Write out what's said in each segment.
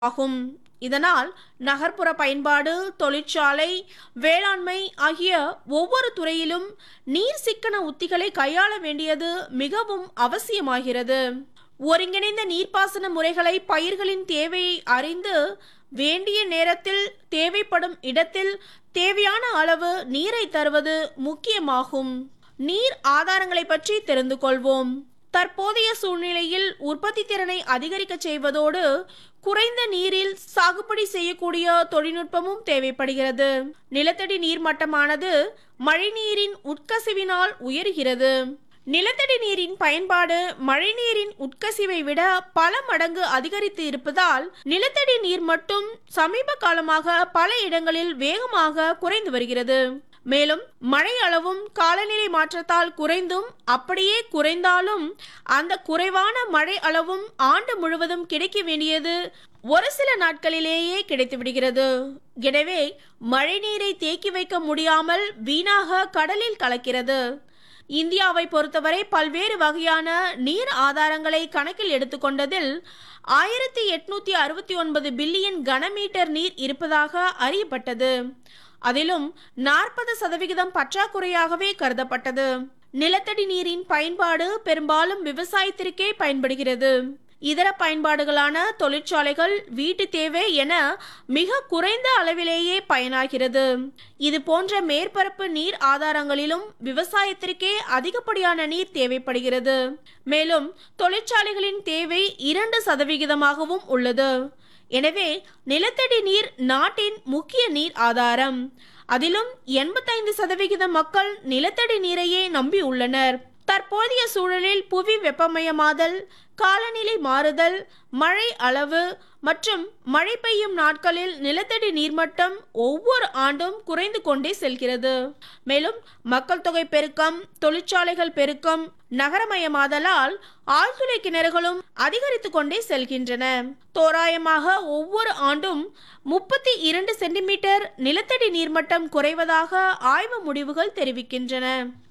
ஆகும் இதனால் நகர்ப்புற பயன்பாடு தொழிற்சாலை வேளாண்மை ஆகிய ஒவ்வொரு துறையிலும் நீர் சிக்கன உத்திகளை கையாள வேண்டியது மிகவும் அவசியமாகிறது ஒருங்கிணைந்த நீர்ப்பாசன முறைகளை பயிர்களின் தேவையை அறிந்து வேண்டிய நேரத்தில் தேவைப்படும் இடத்தில் தேவையான அளவு நீரை தருவது முக்கியமாகும் நீர் ஆதாரங்களை பற்றி தெரிந்து கொள்வோம் தற்போதைய சூழ்நிலையில் உற்பத்தி திறனை அதிகரிக்க செய்வதோடு குறைந்த நீரில் சாகுபடி செய்யக்கூடிய தொழில்நுட்பமும் தேவைப்படுகிறது நிலத்தடி நீர் மட்டமானது மழைநீரின் உட்கசிவினால் உயர்கிறது நிலத்தடி நீரின் பயன்பாடு மழைநீரின் உட்கசிவை விட பல மடங்கு அதிகரித்து இருப்பதால் நிலத்தடி நீர் மட்டும் சமீப காலமாக பல இடங்களில் வேகமாக குறைந்து வருகிறது மேலும் மழை அளவும் காலநிலை மாற்றத்தால் குறைந்தும் அப்படியே குறைந்தாலும் அந்த குறைவான மழை அளவும் ஆண்டு முழுவதும் கிடைக்க வேண்டியது ஒரு சில நாட்களிலேயே கிடைத்து விடுகிறது எனவே மழைநீரை தேக்கி வைக்க முடியாமல் வீணாக கடலில் கலக்கிறது இந்தியாவை பொறுத்தவரை பல்வேறு வகையான நீர் ஆதாரங்களை கணக்கில் எடுத்துக்கொண்டதில் ஆயிரத்தி எட்நூத்தி அறுபத்தி ஒன்பது பில்லியன் கனமீட்டர் நீர் இருப்பதாக அறியப்பட்டது அதிலும் நாற்பது சதவிகிதம் பற்றாக்குறையாகவே கருதப்பட்டது நிலத்தடி நீரின் பயன்பாடு பெரும்பாலும் விவசாயத்திற்கே பயன்படுகிறது இதர பயன்பாடுகளான தொழிற்சாலைகள் வீட்டு தேவை என மிக குறைந்த அளவிலேயே பயனாகிறது இது போன்ற மேற்பரப்பு நீர் ஆதாரங்களிலும் விவசாயத்திற்கே அதிகப்படியான நீர் தேவைப்படுகிறது மேலும் தொழிற்சாலைகளின் தேவை இரண்டு சதவிகிதமாகவும் உள்ளது எனவே நிலத்தடி நீர் நாட்டின் முக்கிய நீர் ஆதாரம் அதிலும் எண்பத்தைந்து சதவிகித மக்கள் நிலத்தடி நீரையே நம்பி உள்ளனர் தற்போதைய சூழலில் புவி வெப்பமயமாதல் காலநிலை மாறுதல் மழை அளவு மற்றும் மழை பெய்யும் நாட்களில் நிலத்தடி நீர்மட்டம் ஒவ்வொரு ஆண்டும் குறைந்து கொண்டே செல்கிறது மேலும் மக்கள் தொகை பெருக்கம் தொழிற்சாலைகள் பெருக்கம் நகரமயமாதலால் ஆழ்துளை கிணறுகளும் அதிகரித்து கொண்டே செல்கின்றன தோராயமாக ஒவ்வொரு ஆண்டும் முப்பத்தி இரண்டு சென்டிமீட்டர் நிலத்தடி நீர்மட்டம் குறைவதாக ஆய்வு முடிவுகள் தெரிவிக்கின்றன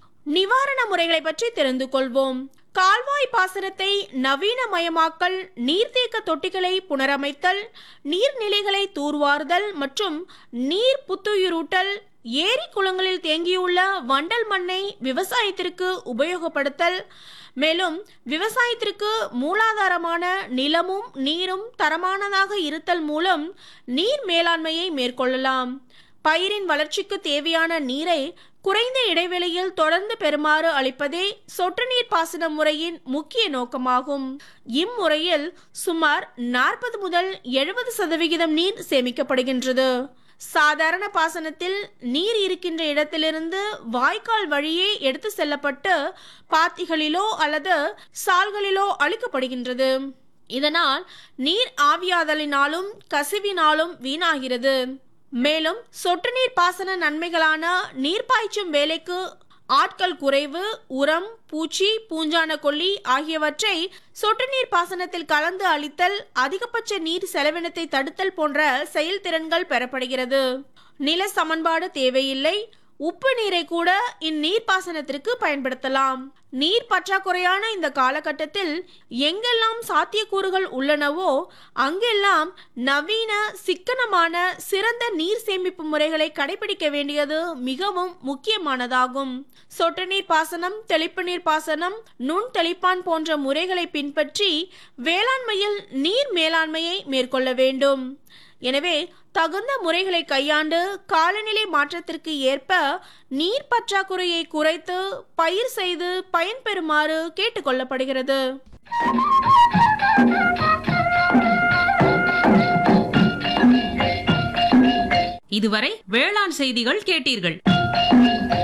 நிவாரண முறைகளை பற்றி தெரிந்து கொள்வோம் கால்வாய் பாசனத்தை நவீனமயமாக்கல் நீர்த்தேக்க தொட்டிகளை புனரமைத்தல் நீர்நிலைகளை தூர்வாறுதல் மற்றும் நீர் புத்துயிரூட்டல் ஏரி குளங்களில் தேங்கியுள்ள வண்டல் மண்ணை விவசாயத்திற்கு உபயோகப்படுத்தல் மேலும் விவசாயத்திற்கு மூலாதாரமான நிலமும் நீரும் தரமானதாக இருத்தல் மூலம் நீர் மேலாண்மையை மேற்கொள்ளலாம் பயிரின் வளர்ச்சிக்கு தேவையான நீரை குறைந்த இடைவெளியில் தொடர்ந்து பெறுமாறு அளிப்பதே சொட்டு நீர் பாசன முறையின் முக்கிய நோக்கமாகும் இம்முறையில் சுமார் நாற்பது முதல் எழுபது சதவிகிதம் நீர் சேமிக்கப்படுகின்றது சாதாரண பாசனத்தில் நீர் இருக்கின்ற இடத்திலிருந்து வாய்க்கால் வழியே எடுத்து செல்லப்பட்டு பாத்திகளிலோ அல்லது சால்களிலோ அளிக்கப்படுகின்றது இதனால் நீர் ஆவியாதலினாலும் கசிவினாலும் வீணாகிறது மேலும் சொட்டு நீர் பாசன நன்மைகளான நீர் பாய்ச்சும் வேலைக்கு ஆட்கள் குறைவு உரம் பூச்சி பூஞ்சான கொல்லி ஆகியவற்றை சொட்டு நீர் பாசனத்தில் கலந்து அளித்தல் அதிகபட்ச நீர் செலவினத்தை தடுத்தல் போன்ற செயல்திறன்கள் பெறப்படுகிறது நில சமன்பாடு தேவையில்லை உப்பு நீரை கூட இந்நீர் பாசனத்திற்கு பயன்படுத்தலாம் நீர் பற்றாக்குறையான இந்த காலகட்டத்தில் எங்கெல்லாம் சாத்தியக்கூறுகள் உள்ளனவோ அங்கெல்லாம் நவீன சிக்கனமான சிறந்த நீர் சேமிப்பு முறைகளை கடைபிடிக்க வேண்டியது மிகவும் முக்கியமானதாகும் சொட்டு நீர் பாசனம் தெளிப்பு நீர் பாசனம் நுண் தெளிப்பான் போன்ற முறைகளை பின்பற்றி வேளாண்மையில் நீர் மேலாண்மையை மேற்கொள்ள வேண்டும் எனவே தகுந்த முறைகளை கையாண்டு காலநிலை மாற்றத்திற்கு ஏற்ப நீர் பற்றாக்குறையை குறைத்து பயிர் செய்து பயன்பெறுமாறு கேட்டுக்கொள்ளப்படுகிறது இதுவரை வேளாண் செய்திகள் கேட்டீர்கள்